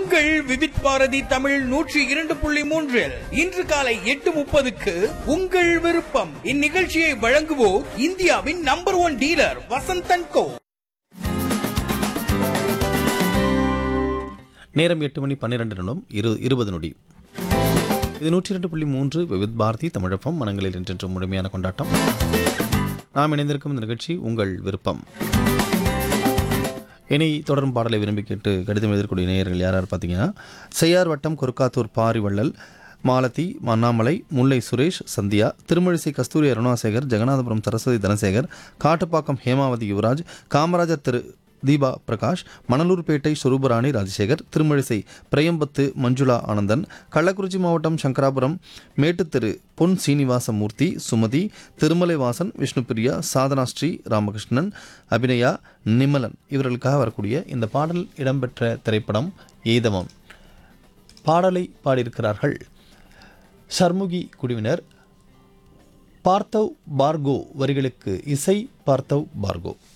உங்கள் விவித் பாரதி தமிழ் நூற்றி இரண்டு புள்ளி மூன்றில் இன்று காலை எட்டு முப்பதுக்கு உங்கள் விருப்பம் இந்நிகழ்ச்சியை வழங்குவோர் இந்தியாவின் நம்பர் ஒன் டீலர் வசந்தன் கோ நேரம் எட்டு மணி பன்னிரெண்டு நிமிடம் இரு இருபது நொடி இது நூற்றி இரண்டு புள்ளி மூன்று விவித் பாரதி தமிழப்பம் மனங்களில் என்றென்றும் முழுமையான கொண்டாட்டம் நாம் இணைந்திருக்கும் இந்த நிகழ்ச்சி உங்கள் விருப்பம் இனி தொடரும் பாடலை விரும்பி கேட்டு கடிதம் எழுதக்கூடிய நேயர்கள் யார் யார் பார்த்தீங்கன்னா செய்யார் வட்டம் கொருக்காத்தூர் பாரிவள்ளல் மாலதி மண்ணாமலை முல்லை சுரேஷ் சந்தியா திருமழிசை கஸ்தூரி அருணாசேகர் ஜெகநாதபுரம் சரஸ்வதி தனசேகர் காட்டுப்பாக்கம் ஹேமாவதி யுவராஜ் காமராஜர் திரு தீபா பிரகாஷ் மணலூர்பேட்டை சுரூபராணி ராஜசேகர் திருமழிசை பிரயம்பத்து மஞ்சுளா ஆனந்தன் கள்ளக்குறிச்சி மாவட்டம் சங்கராபுரம் மேட்டுத்தெரு பொன் சீனிவாசமூர்த்தி சுமதி திருமலைவாசன் விஷ்ணுபிரியா சாதனா ஸ்ரீ ராமகிருஷ்ணன் அபிநயா நிமலன் இவர்களுக்காக வரக்கூடிய இந்த பாடல் இடம்பெற்ற திரைப்படம் ஏதமம் பாடலை பாடியிருக்கிறார்கள் சர்முகி குழுவினர் பார்த்தவ் பார்கோ வரிகளுக்கு இசை பார்த்தவ் பார்கோ